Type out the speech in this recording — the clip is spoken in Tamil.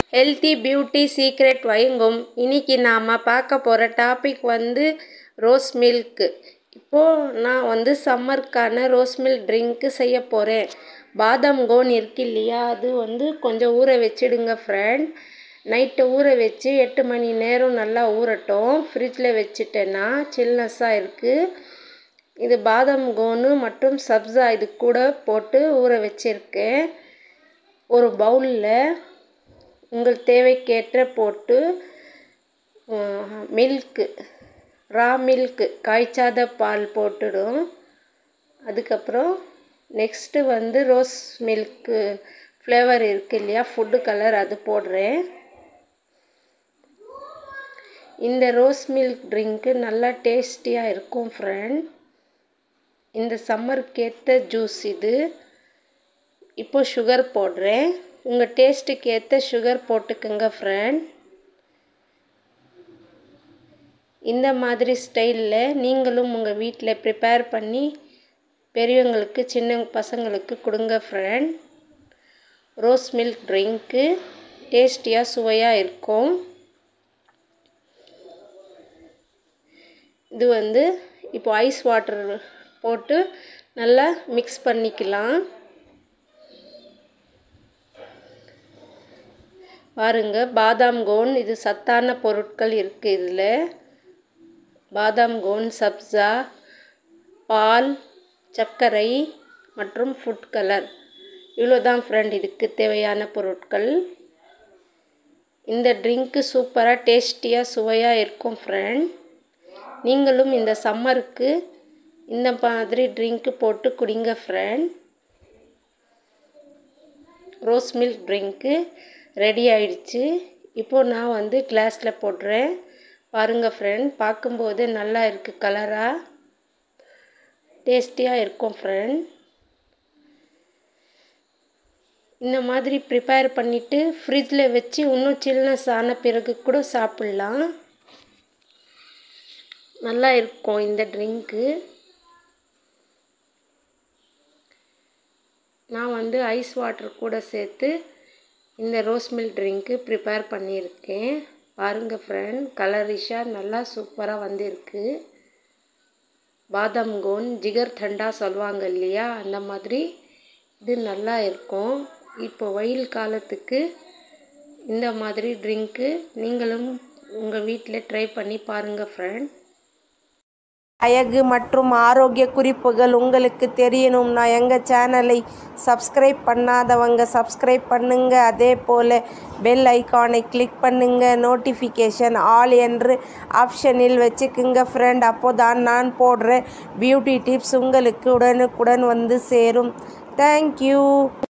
ஹெல்த்தி பியூட்டி சீக்ரெட் வழங்கும் இன்னைக்கு நாம் பார்க்க போகிற டாபிக் வந்து ரோஸ் மில்க்கு இப்போது நான் வந்து சம்மருக்கான ரோஸ் மில்க் ட்ரிங்க்கு செய்ய போகிறேன் பாதாம் கோன் இருக்கு இல்லையா அது வந்து கொஞ்சம் ஊற வச்சிடுங்க ஃப்ரெண்ட் நைட்டு ஊற வச்சு எட்டு மணி நேரம் நல்லா ஊறட்டும் ஃப்ரிட்ஜில் வச்சுட்டேன்னா சில்னஸ்ஸாக இருக்குது இது பாதாம் கோனு மற்றும் சப்ஸா இது கூட போட்டு ஊற வச்சுருக்கேன் ஒரு பவுலில் உங்கள் தேவைக்கேற்ற போட்டு மில்க்கு ரா மில்க்கு காய்ச்சாத பால் போட்டுடும் அதுக்கப்புறம் நெக்ஸ்ட்டு வந்து ரோஸ் மில்க்கு ஃப்ளேவர் இருக்குது இல்லையா ஃபுட்டு கலர் அது போடுறேன் இந்த ரோஸ் மில்க் ட்ரிங்க்கு நல்லா டேஸ்டியாக இருக்கும் ஃப்ரெண்ட் இந்த சம்மருக்கு ஏற்ற ஜூஸ் இது இப்போ சுகர் போடுறேன் உங்கள் டேஸ்ட்டுக்கு ஏற்ற சுகர் போட்டுக்கோங்க ஃப்ரெண்ட் இந்த மாதிரி ஸ்டைலில் நீங்களும் உங்கள் வீட்டில் ப்ரிப்பேர் பண்ணி பெரியவங்களுக்கு சின்ன பசங்களுக்கு கொடுங்க ஃப்ரெண்ட் ரோஸ் மில்க் ட்ரிங்க்கு டேஸ்டியாக சுவையாக இருக்கும் இது வந்து இப்போ ஐஸ் வாட்டர் போட்டு நல்லா மிக்ஸ் பண்ணிக்கலாம் பாருங்க பாதாம் கோன் இது சத்தான பொருட்கள் இருக்குது இதில் பாதாம் கோன் சப்ஸா பால் சர்க்கரை மற்றும் ஃபுட் கலர் இவ்வளோ தான் ஃப்ரெண்ட் இதுக்கு தேவையான பொருட்கள் இந்த ட்ரிங்க்கு சூப்பராக டேஸ்டியாக சுவையாக இருக்கும் ஃப்ரெண்ட் நீங்களும் இந்த சம்மருக்கு இந்த மாதிரி ட்ரிங்க்கு போட்டு குடிங்க ஃப்ரெண்ட் ரோஸ் மில்க் ட்ரிங்க்கு ரெடி ஆயிடுச்சு இப்போது நான் வந்து கிளாஸில் போடுறேன் பாருங்கள் ஃப்ரெண்ட் பார்க்கும்போது நல்லா இருக்குது கலராக டேஸ்டியாக இருக்கும் ஃப்ரெண்ட் இந்த மாதிரி ப்ரிப்பேர் பண்ணிவிட்டு ஃப்ரிட்ஜில் வச்சு இன்னும் சில்னஸ் ஆன பிறகு கூட சாப்பிட்லாம் நல்லா இருக்கும் இந்த ட்ரிங்க்கு நான் வந்து ஐஸ் வாட்டர் கூட சேர்த்து இந்த ரோஸ் மில்க் ட்ரிங்க்கு ப்ரிப்பேர் பண்ணியிருக்கேன் பாருங்கள் ஃப்ரெண்ட் கலரிஷாக நல்லா சூப்பராக வந்திருக்கு பாதாம் கோன் ஜிகர் தண்டா சொல்லுவாங்க இல்லையா அந்த மாதிரி இது நல்லா இருக்கும் இப்போ வெயில் காலத்துக்கு இந்த மாதிரி ட்ரிங்க்கு நீங்களும் உங்கள் வீட்டில் ட்ரை பண்ணி பாருங்கள் ஃப்ரெண்ட் அழகு மற்றும் ஆரோக்கிய குறிப்புகள் உங்களுக்கு தெரியணும்னா எங்கள் சேனலை சப்ஸ்கிரைப் பண்ணாதவங்க சப்ஸ்கிரைப் பண்ணுங்க அதே போல் பெல் ஐக்கானை கிளிக் பண்ணுங்க நோட்டிஃபிகேஷன் ஆல் என்று ஆப்ஷனில் வச்சுக்குங்க ஃப்ரெண்ட் அப்போ தான் நான் போடுற பியூட்டி டிப்ஸ் உங்களுக்கு உடனுக்குடன் வந்து சேரும் தேங்க்யூ